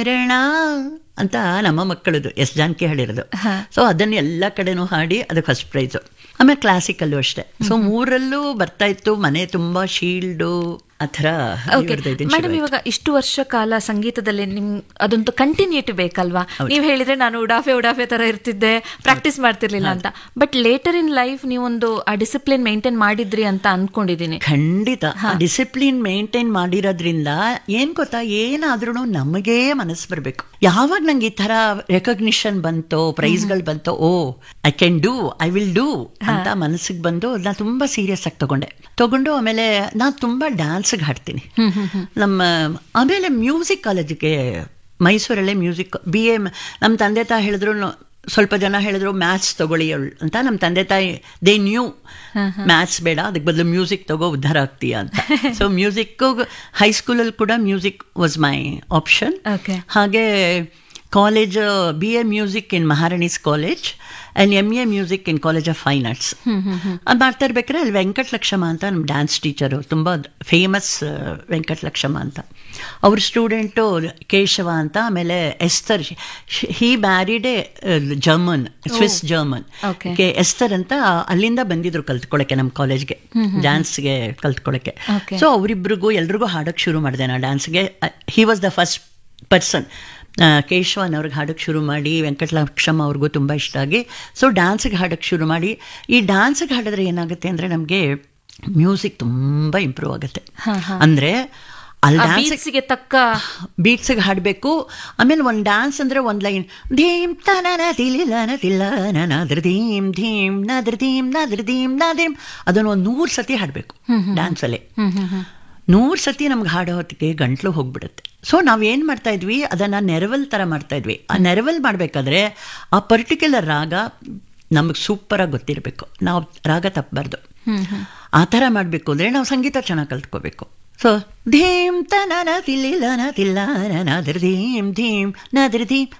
ಚರಣ ಅಂತ ನಮ್ಮ ಮಕ್ಕಳದು ಎಸ್ ಜಾನಕಿ ಹಾಡಿರೋದು ಸೊ ಅದನ್ನು ಎಲ್ಲ ಕಡೆನೂ ಹಾಡಿ ಅದಕ್ಕೆ ಫಸ್ಟ್ ಪ್ರೈಸು ಆಮೇಲೆ ಕ್ಲಾಸಿಕಲ್ಲು ಅಷ್ಟೇ ಸೊ ಮೂರಲ್ಲೂ ಬರ್ತಾ ಇತ್ತು ಮನೆ ತುಂಬಾ ಶೀಲ್ಡು ಆ ಥರ ಇವ್ರದ್ದು ಇದನ್ನ ಮೇಡಮ್ ಶುರು ಇವಾಗ ಇಷ್ಟು ವರ್ಷ ಕಾಲ ಸಂಗೀತದಲ್ಲಿ ನಿಮ್ ಅದೊಂದು ಕಂಟಿನ್ಯೂಟಿ ಬೇಕಲ್ವಾ ನೀವ್ ಹೇಳಿದ್ರೆ ನಾನು ಉಡಾಫೆ ಉಡಾಫೆ ತರ ಇರ್ತಿದ್ದೆ ಪ್ರಾಕ್ಟೀಸ್ ಮಾಡ್ತಿರ್ಲಿಲ್ಲ ಅಂತ ಬಟ್ ಲೇಟರ್ ಇನ್ ಲೈಫ್ ನೀವೊಂದು ಆ ಡಿಸಿಪ್ಲಿನ್ ಮೇಂಟೈನ್ ಮಾಡಿದ್ರಿ ಅಂತ ಅನ್ಕೊಂಡಿದೀನಿ ಖಂಡಿತ ಡಿಸಿಪ್ಲಿನ್ ಮೇಂಟೈನ್ ಮಾಡಿರೋದ್ರಿಂದ ಏನ್ ಗೊತ್ತಾ ಏನಾದ್ರೂ ನಮಗೇ ಮನಸ್ಸು ಬರಬೇಕು ಯಾವಾಗ ನಂಗೆ ಈ ತರ ರೆಕಗ್ನಿಷನ್ ಬಂತೋ ಪ್ರೈಸ್ಗಳು ಬಂತೋ oh I can do I will do ಅಂತ ಮನಸ್ಸಿಗೆ ಬಂದು ನಾ ತುಂಬಾ ಸೀರಿಯಸ್ ಆಗಿ ತಗೊಂಡೆ ತಗೊಂಡು ಆಮೇಲೆ ನಾನು ತುಂಬಾ ಡ್ಯಾನ್ಸ್ಗೆ ಹಾಡ್ತೀನಿ ನಮ್ಮ ಆಮೇಲೆ ಮ್ಯೂಸಿಕ್ ಕಾಲೇಜಿಗೆ ಮೈಸೂರಲ್ಲೇ ಮ್ಯೂಸಿಕ್ ಬಿ ಎ ನಮ್ಮ ತಂದೆ ತಾಯಿ ಹೇಳಿದ್ರು ಸ್ವಲ್ಪ ಜನ ಹೇಳಿದ್ರು ಮ್ಯಾಥ್ಸ್ ತಗೊಳ್ಳಿ ಅವ್ಳು ಅಂತ ನಮ್ಮ ತಂದೆ ತಾಯಿ ದೇ ನ್ಯೂ ಮ್ಯಾಥ್ಸ್ ಬೇಡ ಅದಕ್ಕೆ ಬದಲು ಮ್ಯೂಸಿಕ್ ತಗೋ ಉದ್ಧಾರ ಆಗ್ತೀಯ ಅಂತ ಸೊ ಮ್ಯೂಸಿಕ್ ಹೈಸ್ಕೂಲಲ್ಲಿ ಕೂಡ music was my option Okay. ಹಾಗೆ college B A music in Maharani's college and M A music in college of fine arts ಅದು ಮಾಡ್ತಾ ಇರ್ಬೇಕಾದ್ರೆ ಅಲ್ಲಿ ವೆಂಕಟಲಕ್ಷಮ ಅಂತ ನಮ್ಮ ಡ್ಯಾನ್ಸ್ ಟೀಚರು ತುಂಬ ಫೇಮಸ್ ವೆಂಕಟಲಕ್ಷಮ ಅಂತ ಅವ್ರ ಸ್ಟೂಡೆಂಟು ಕೇಶವ ಅಂತ ಆಮೇಲೆ Esther he married a German Swiss German Okay. K Esther ಅಂತ ಅಲ್ಲಿಂದ ಬಂದಿದ್ರು ಕಲ್ತ್ಕೊಳ್ಳೋಕೆ ನಮ್ಮ ಕಾಲೇಜ್ಗೆ ಡ್ಯಾನ್ಸ್ಗೆ ಕಲ್ತ್ಕೊಳ್ಳೋಕೆ Okay. ಸೊ ಅವರಿಬ್ರಿಗೂ ಎಲ್ರಿಗೂ ಹಾಡೋಕ್ಕೆ ಶುರು ಮಾಡಿದೆ ನಾನು ಡ್ಯಾನ್ಸ್ಗೆ he was the first person Keshavan ಅವ್ರಿಗೆ ಹಾಡೋಕ್ಕೆ ಶುರು ಮಾಡಿ ವೆಂಕಟಲಕ್ಷಮ್ಮ ಅವ್ರಿಗೂ ತುಂಬ ಇಷ್ಟ ಆಗಿ ಸೊ ಡ್ಯಾನ್ಸಿಗೆ ಹಾಡೋಕ್ಕೆ ಶುರು ಮಾಡಿ ಈ ಡ್ಯಾನ್ಸಿಗೆ ಹಾಡಿದ್ರೆ ಏನಾಗುತ್ತೆ ಅಂದರೆ ನಮಗೆ ಮ್ಯೂಸಿಕ್ ತುಂಬ ಇಂಪ್ರೂವ್ ಆಗುತ್ತೆ ಅಂದರೆ ಅಲ್ಲಿ ಆ ಡ್ಯಾನ್ಸ್ beats ಗೆ ತಕ್ಕ ಬೀಟ್ಸಿಗೆ ಹಾಡಬೇಕು ಆಮೇಲೆ ಒಂದು ಡ್ಯಾನ್ಸ್ ಅಂದರೆ ಒಂದು ಲೈನ್ ಧೀಮ್ ತನನ ತಿಲಿಲನ ತಿಲ್ಲನ ನಾದ್ರ ಧೀಮ್ ಧೀಮ್ ನಾದ್ರ ಧೀಮ್ ನಾದ್ರ ಧೀಮ್ ನಾದ್ರೀಮ್ ಅದನ್ನು ಒಂದು ನೂರು ಸತಿ ಹಾಡಬೇಕು ಡ್ಯಾನ್ಸಲ್ಲಿ ನೂರು ಸತಿ ನಮ್ಗೆ ಹಾಡೋ ಹೊತ್ತಿಗೆ ಗಂಟ್ಲು ಹೋಗ್ಬಿಡುತ್ತೆ ಸೊ ನಾವೇನು ಮಾಡ್ತಾ ಇದ್ವಿ ಅದನ್ನು ನೆರವಲ್ ಥರ ಮಾಡ್ತಾ ಇದ್ವಿ ಆ ನೆರವಲ್ ಮಾಡಬೇಕಾದ್ರೆ ಆ ಪರ್ಟಿಕ್ಯುಲರ್ ರಾಗ ನಮಗೆ ಸೂಪರಾಗಿ ಗೊತ್ತಿರಬೇಕು ನಾವು ರಾಗ ತಪ್ಪಬಾರ್ದು ಆ ಥರ ಮಾಡಬೇಕು ಅಂದರೆ ನಾವು ಸಂಗೀತ ಚೆನ್ನಾಗಿ ಕಲ್ತ್ಕೋಬೇಕು ಸೊ ಧೀಮ್ ತನನ ತಿಲ್ಲಿಲನ ತಿಲ್ಲನ ನಾದ್ರ ಧೀಮ್ ಧೀಮ್ ನಾದ್ರ ಧೀಮ್